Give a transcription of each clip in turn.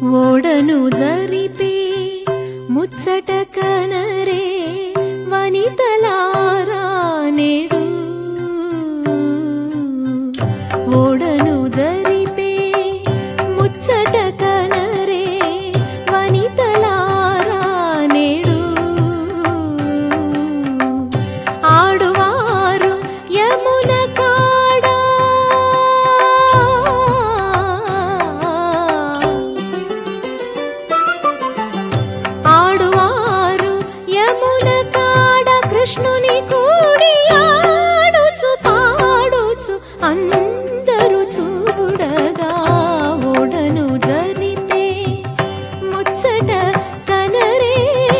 ఓడను జరిపే ముచ్చట కనరే వనితలారా నేడు ఓడను జరిపే ముచ్చట కనరే వనితలారా నేడు ఆడువారు యమున కాడా ఆడువారు యమున కాడ కృష్ణుని కూడి ఆడుచు పాడుచు అందరూ చూడగా ఓడను జరిపే ముచ్చట కనరే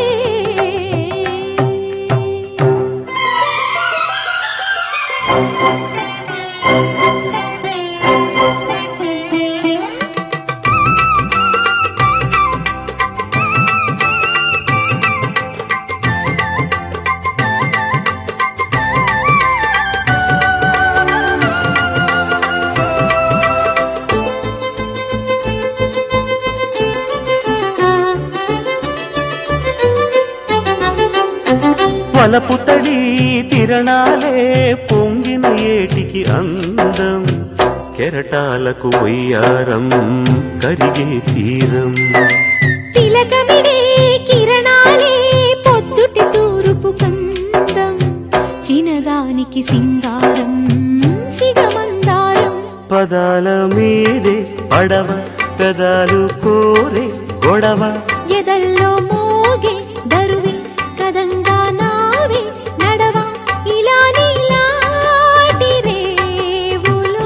వలపు తడి తిరణాలే పొంగిన ఏటికి అందం కెరటాలకు వయ్యారం కరిగే తీరం తిలకమిడే కిరణాలే పొద్దుటి తూరుపు కందం చినదానికి సింగారం సిగమందారం పదాల మీదే పడవ పెదాలు కోరే గొడవ ఎదల్లో మోగే దరువే కదంగా నావే నడవ ఇలా నీలాటి రేవులో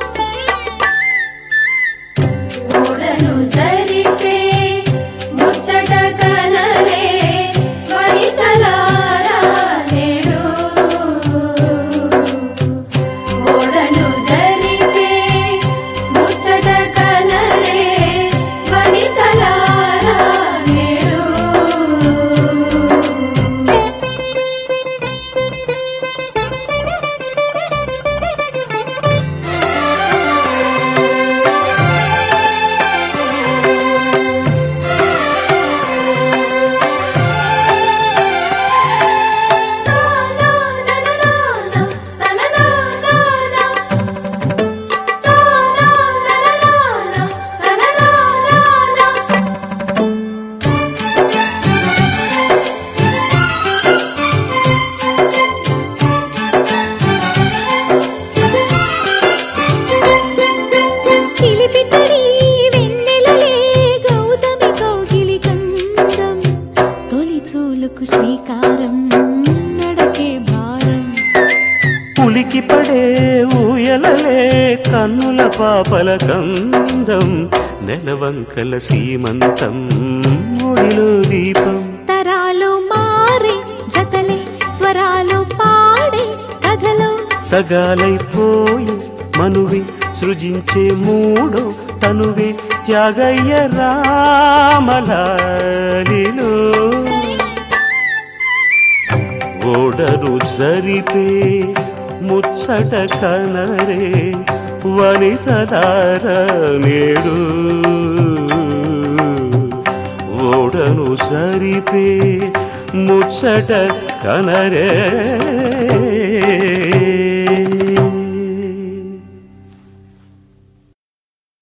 ఓడను జరిపే ముచ్చట కనరే వనితలారా నేడు ఓడను జరిపే ముచ్చట కనరే వనితలారా నేడు చిలిపితడి వెన్నెలలే గౌతమి కౌగిలి కందం తొలి చూలుకు శ్రీకారం నడకే భారం పులికి పడే ఊయలలే కన్నుల పాపల కందం నెలవంకల సీమంతం ఒడిలో దీపం తరాలు మారే జతలే స్వరాలు పాడే కథలో సగాలైపోయి మనువి సృజించే మూడో తనువే త్యాగయ్య రామలాలిలో ఓడను జరిపే ముచ్చట కనరే వనితదార నేడు ఓడను జరిపే ముచ్చట కనరే